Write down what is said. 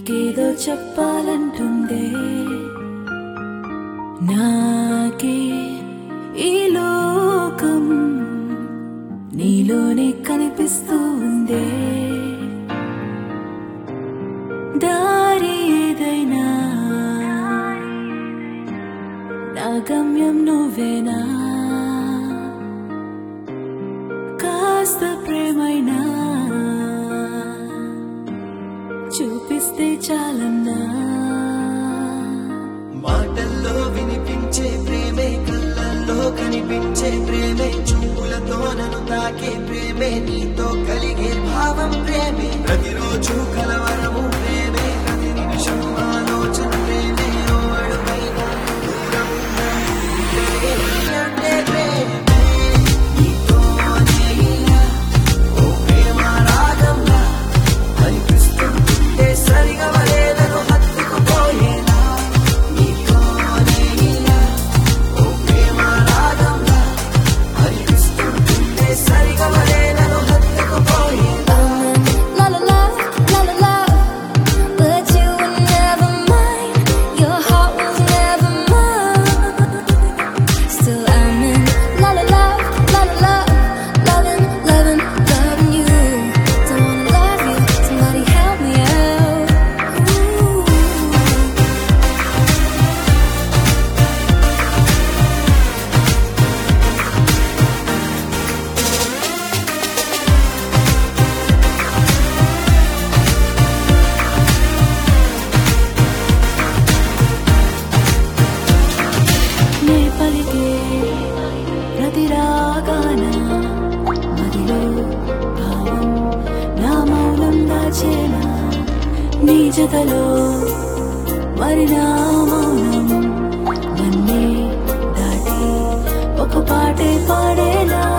ఇంకేదో చెప్పాలంటుందే నాకే ఈ లోకం నీలోనే కనిపిస్తూ ఉందే దారి ఏదైనా నా గమ్యం నువ్వేనా కాస్త ప్రేమైనా చూపిస్తే చాలన్నా మాటల్లో వినిపించే ప్రేమే కళ్ళల్లో కనిపించే ప్రేమే చూపులతో నన్ను తాకే ప్రేమే నీతో కలిగే భావం ప్రేమే ప్రతిరోజు కలవరము ప్రేమే ప్రతి నిమిషం ఆలోచన ప్రేమే ఓ అడుగైనా దూరం ఉన్నా ఇక్కడే నీ అంటే ప్రేమే నీతోనే ఇలా ఓ ప్రేమ రాగంలా అనిపిస్తుంటే సరిగా వలేలను హత్తుకుపోయేలా నీతోనే ఇలా ఓ ప్రేమ రాగంలా అనిపిస్తుంటే సరిగా వలేలను హత్తుకుపోయేలా La la la, la la la. But you were never mine. Your heart was never mine. Still I'm in la la la, la la la. Loving, loving, loving you. Don't wanna love you. Somebody help me out. Ooh. నే పలికే ప్రతి రాగాన మదిలో భావం నా మౌనం దాచేనా నీ జతలో మరి నా మౌనం నన్నే దాటి ఒక పాటే పాడేలా